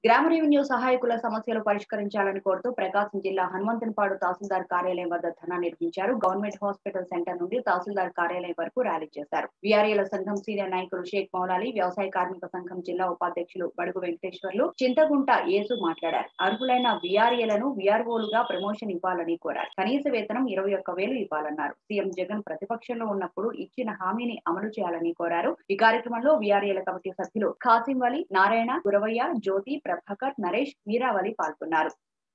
గ్రామ రెవెన్యూ సహాయకుల సమస్యలు పరిష్కరించాలని కోరుతూ ప్రకాశం జిల్లా హనుమంతనపాడు తహసీల్దార్ కార్యాలయం వద్ద ధర్నా నిర్వహించారు గవర్నమెంట్ హాస్పిటల్ సెంటర్ నుండి తహసీల్దార్ కార్యాలయం వరకు ర్యాలీ చేశారు విఆర్ఏల సంఘం సీనియర్ నాయకులు షేక్ మౌలాలి వ్యవసాయ కార్మిక సంఘం జిల్లా ఉపాధ్యక్షులు బడుగు వెంకటేశ్వర్లు చింతగుంట యేసు మాట్లాడారు అర్హులైన విఆర్ఏలను విఆర్ఓలుగా ప్రమోషన్ ఇవ్వాలని కోరారు కనీస వేతనం ఇరవై ఒక్క వేలు ఇవ్వాలన్నారు సీఎం జగన్ ప్రతిపక్షంలో ఉన్నప్పుడు ఇచ్చిన హామీని అమలు చేయాలని కోరారు ఈ కార్యక్రమంలో విఆర్ఏల కమిటీ సభ్యులు ఖాసిం వలి నారాయణ గురవయ్య జ్యోతి ప్రభాకర్ నరేష్ వీరావలి పాల్గొన్నారు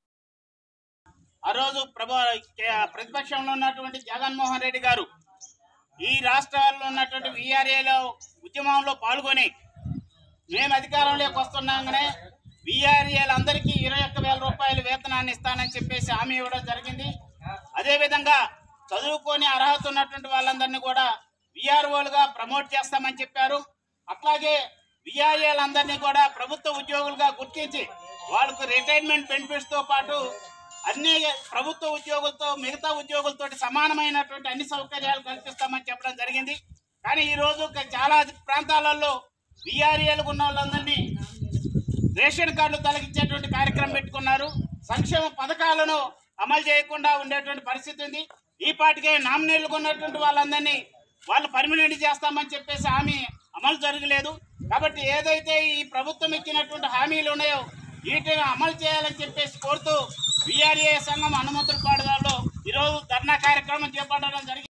ఆ రోజు ప్రభు కే- ప్రతిపక్షంలో ఉన్నటువంటి జగన్మోహన్ రెడ్డి గారు ఈ రాష్ట్రాల్లో ఉన్నటువంటి విఆర్ఏలో ఉద్యమంలో పాల్గొని మేము అధికారంలోకి వస్తున్నాగానే విఆర్ఏలందరికీ ఇరవై ఒక్క వేల రూపాయల వేతనాన్ని ఇస్తానని చెప్పేసి హామీ ఇవ్వడం జరిగింది అదేవిధంగా చదువుకొని అర్హత ఉన్నటువంటి వాళ్ళందరినీ కూడా విఆర్ఓలుగా ప్రమోట్ చేస్తామని చెప్పారు అట్లాగే విఆర్ఏలందరినీ కూడా ప్రభుత్వ ఉద్యోగులుగా గుర్తించి వాళ్ళకు రిటైర్మెంట్ బెనిఫిట్స్ తో పాటు అన్ని ప్రభుత్వ ఉద్యోగులతో మిగతా ఉద్యోగులతో సమానమైనటువంటి అన్ని సౌకర్యాలు కల్పిస్తామని చెప్పడం జరిగింది కానీ ఈ రోజు ఒక చాలా ప్రాంతాలలో విఆర్ఏలకు ఉన్న వాళ్ళందరినీ రేషన్ కార్డులు తొలగించేటువంటి కార్యక్రమం పెట్టుకున్నారు సంక్షేమ పథకాలను అమలు చేయకుండా ఉండేటువంటి పరిస్థితి ఉంది ఈ పాటికే నామినేట్లకు ఉన్నటువంటి వాళ్ళందరినీ వాళ్ళు పర్మినెంట్ చేస్తామని చెప్పేసి హామీ అమలు జరగలేదు కాబట్టి ఏదైతే ఈ ప్రభుత్వం ఇచ్చినటువంటి హామీలు ఉన్నాయో వీటిని అమలు చేయాలని చెప్పేసి కోరుతూ విఆర్ఏ సంఘం హనుమంతుల పాడుదాలో ఈరోజు ధర్నా కార్యక్రమం చేపట్టడం జరిగింది